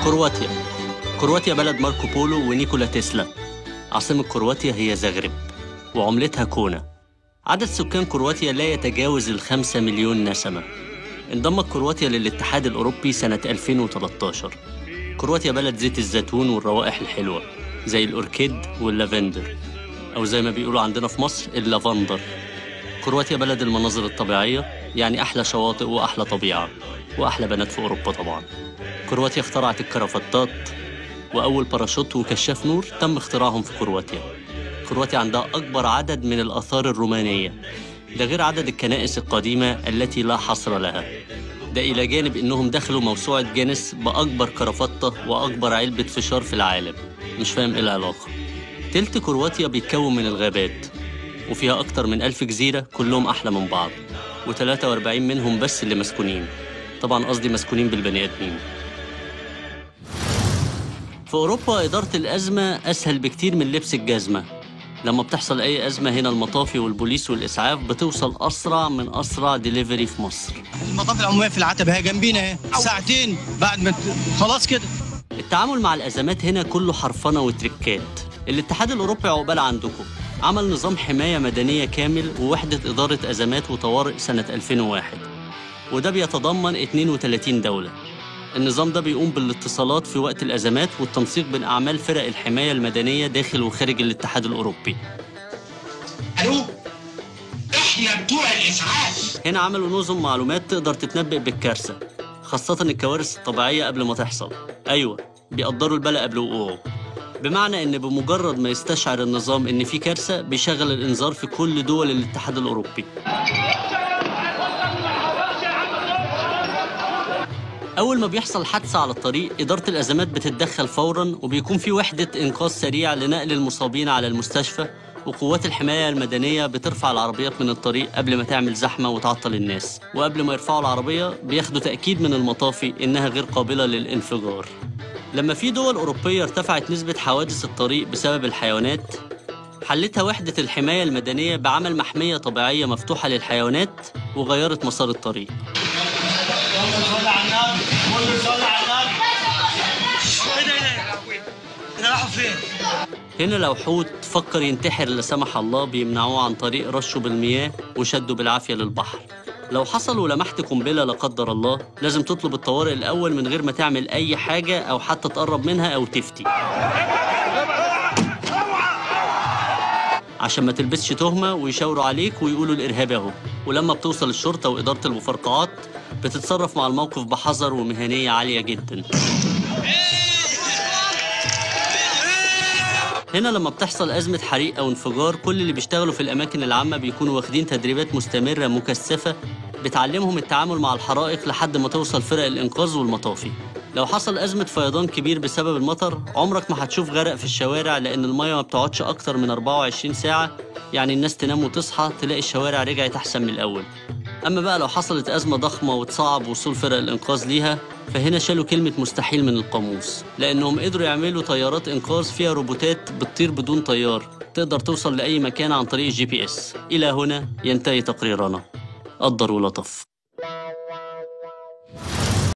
كرواتيا كرواتيا بلد ماركو بولو ونيكولا تسلا عاصمة كرواتيا هي زغرب وعملتها كونا عدد سكان كرواتيا لا يتجاوز الخمسة مليون نسمة انضمت كرواتيا للاتحاد الأوروبي سنة 2013 كرواتيا بلد زيت الزيتون والروائح الحلوة زي الأوركيد واللافندر أو زي ما بيقولوا عندنا في مصر اللافندر كرواتيا بلد المناظر الطبيعية يعني أحلى شواطئ وأحلى طبيعة وأحلى بنات في أوروبا طبعا كرواتيا اخترعت الكرافتات وأول باراشوت وكشاف نور تم اختراعهم في كرواتيا كرواتيا عندها أكبر عدد من الآثار الرومانية ده غير عدد الكنائس القديمة التي لا حصر لها ده إلى جانب إنهم دخلوا موسوعة جينيس بأكبر كرافتة وأكبر علبة فشار في العالم مش فاهم إيه العلاقة تلت كرواتيا بيتكون من الغابات وفيها أكتر من ألف جزيرة كلهم أحلى من بعض و43 منهم بس اللي مسكونين طبعا قصدي مسكونين بالبني آدمين في أوروبا إدارة الأزمة أسهل بكتير من لبس الجزمة لما بتحصل أي أزمة هنا المطافي والبوليس والإسعاف بتوصل أسرع من أسرع ديليفري في مصر المطاف العموميه في العتبه اهي جنبينا اهي ساعتين بعد ما ت- خلاص كده التعامل مع الأزمات هنا كله حرفنة وتركات الاتحاد الأوروبي عقبال عندكم عمل نظام حماية مدنية كامل ووحدة إدارة أزمات وطوارئ سنة 2001 وده بيتضمن 32 دولة النظام ده بيقوم بالاتصالات في وقت الأزمات والتنسيق بين أعمال فرق الحماية المدنية داخل وخارج الاتحاد الأوروبي الو احنا بتوع الاسعاف هنا عملوا نظم معلومات تقدر تتنبأ بالكارثة خاصة الكوارث الطبيعية قبل ما تحصل أيوة بيقدروا البلاء قبل وقوعه بمعنى إن بمجرد ما يستشعر النظام إن في كارثة بيشغل الإنذار في كل دول الاتحاد الأوروبي أول ما بيحصل حادثة على الطريق إدارة الأزمات بتتدخل فوراً وبيكون في وحدة إنقاذ سريع لنقل المصابين على المستشفى وقوات الحماية المدنية بترفع العربيات من الطريق قبل ما تعمل زحمة وتعطل الناس وقبل ما يرفعوا العربية بياخدوا تأكيد من المطافي إنها غير قابلة للانفجار لما في دول أوروبية ارتفعت نسبة حوادث الطريق بسبب الحيوانات حلتها وحدة الحماية المدنية بعمل محمية طبيعية مفتوحة للحيوانات وغيرت مسار الطريق هنا لو حوت فكر ينتحر لا سمح الله بيمنعوه عن طريق رشه بالمياه وشده بالعافية للبحر لو حصل ولمحت قنبلة لا قدر الله لازم تطلب الطوارئ الأول من غير ما تعمل أي حاجة أو حتى تقرب منها أو تفتي عشان ما تلبسش تهمة ويشاوروا عليك ويقولوا الإرهابي أهو ولما بتوصل الشرطة وإدارة المفرقعات بتتصرف مع الموقف بحذر ومهنية عالية جدا هنا لما بتحصل أزمة حريق أو انفجار كل اللي بيشتغلوا في الأماكن العامة بيكونوا واخدين تدريبات مستمرة مكثفة بتعلمهم التعامل مع الحرائق لحد ما توصل فرق الإنقاذ والمطافي لو حصل أزمة فيضان كبير بسبب المطر عمرك ما هتشوف غرق في الشوارع لأن المية ما بتقعدش أكتر من 24 ساعة يعني الناس تنام وتصحى تلاقي الشوارع رجعت أحسن من الأول أما بقى لو حصلت أزمة ضخمة وتصعب وصول فرق الإنقاذ ليها فهنا شالوا كلمة مستحيل من القاموس لأنهم قدروا يعملوا طيارات إنقاذ فيها روبوتات بتطير بدون طيار تقدر توصل لأي مكان عن طريق الجي بي إس إلى هنا ينتهي تقريرنا قدر ولطف